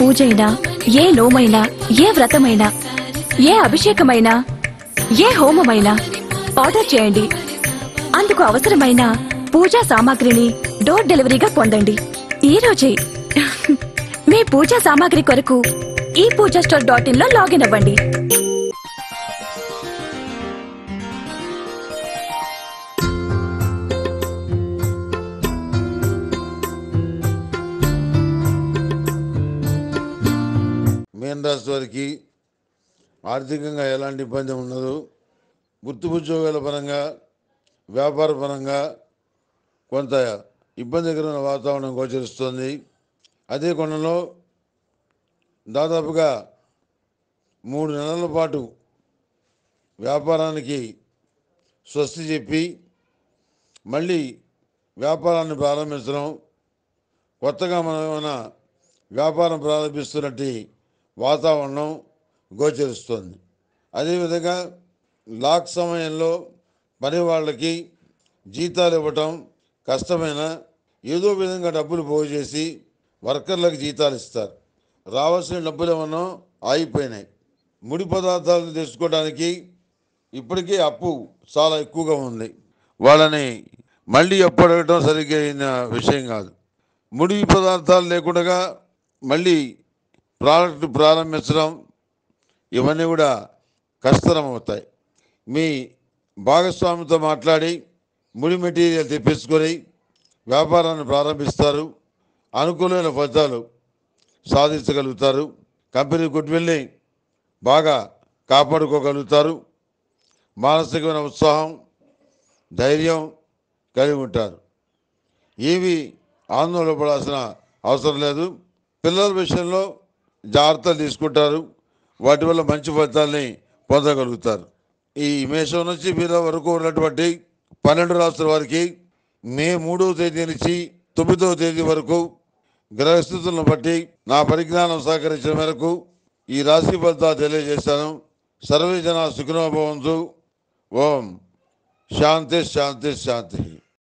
పూజైనా ఏ నోమైనా ఏ వ్రతమైనా ఏ అభిషేకమైనా ఏ హోమమైనా ఆర్డర్ చేయండి అందుకు అవసరమైన పూజా సామాగ్రిని డోర్ డెలివరీగా పొందండి ఈ రోజే మీ పూజా సామాగ్రి కొరకు ఈ పూజా స్టోర్ డాట్ ఇన్ లో లాగిన్ అవ్వండి మీన రాశి వారికి ఆర్థికంగా ఎలాంటి ఇబ్బంది ఉండదు వృత్తి ఉద్యోగాల పరంగా వ్యాపార పరంగా కొంత ఇబ్బందికరమైన వాతావరణం గోచరిస్తుంది అదే కొనలో దాదాపుగా మూడు నెలల పాటు వ్యాపారానికి స్వస్తి చెప్పి మళ్ళీ వ్యాపారాన్ని ప్రారంభించడం కొత్తగా మనం ఏమైనా వ్యాపారం ప్రారంభిస్తున్నట్టు వాతావరణం గోచరిస్తుంది అదేవిధంగా లాక్ సమయంలో పని వాళ్ళకి జీతాలు ఇవ్వటం కష్టమైన ఏదో విధంగా డబ్బులు పోగు చేసి వర్కర్లకు జీతాలు ఇస్తారు రావాల్సిన డబ్బులు ఏమన్నా ఆగిపోయినాయి ముడి పదార్థాలను తెచ్చుకోవడానికి ఇప్పటికే అప్పు చాలా ఎక్కువగా ఉంది వాళ్ళని మళ్ళీ అప్పు అడగటం సరిగ్గా అయిన విషయం కాదు ముడి పదార్థాలు లేకుండా మళ్ళీ ప్రాడక్ట్ ప్రారంభించడం ఇవన్నీ కూడా కష్టతరం అవుతాయి మీ భాగస్వామితో మాట్లాడి ముడి మెటీరియల్ తెప్పించుకొని వ్యాపారాన్ని ప్రారంభిస్తారు అనుకూలమైన ఫలితాలు సాధించగలుగుతారు కంపెనీ గుడ్విల్ని బాగా కాపాడుకోగలుగుతారు మానసికమైన ఉత్సాహం ధైర్యం కలిగి ఉంటారు ఏవి ఆందోళన పడాల్సిన అవసరం లేదు పిల్లల విషయంలో జాగ్రత్తలు తీసుకుంటారు వాటి వల్ల మంచి ఫలితాల్ని పొందగలుగుతారు ఈ మేషం నుంచి మీర వరకు ఉన్నటువంటి పన్నెండు రాష్ట్రాల వారికి మే మూడవ తేదీ నుంచి తొమ్మిదవ తేదీ వరకు గ్రహస్థితులను బట్టి నా పరిజ్ఞానం సహకరించిన మేరకు ఈ రాశి ఫలితాలు తెలియజేశాను సర్వే జన సుఖనోభవంతు ఓం శాంతి శాంతి శాంతి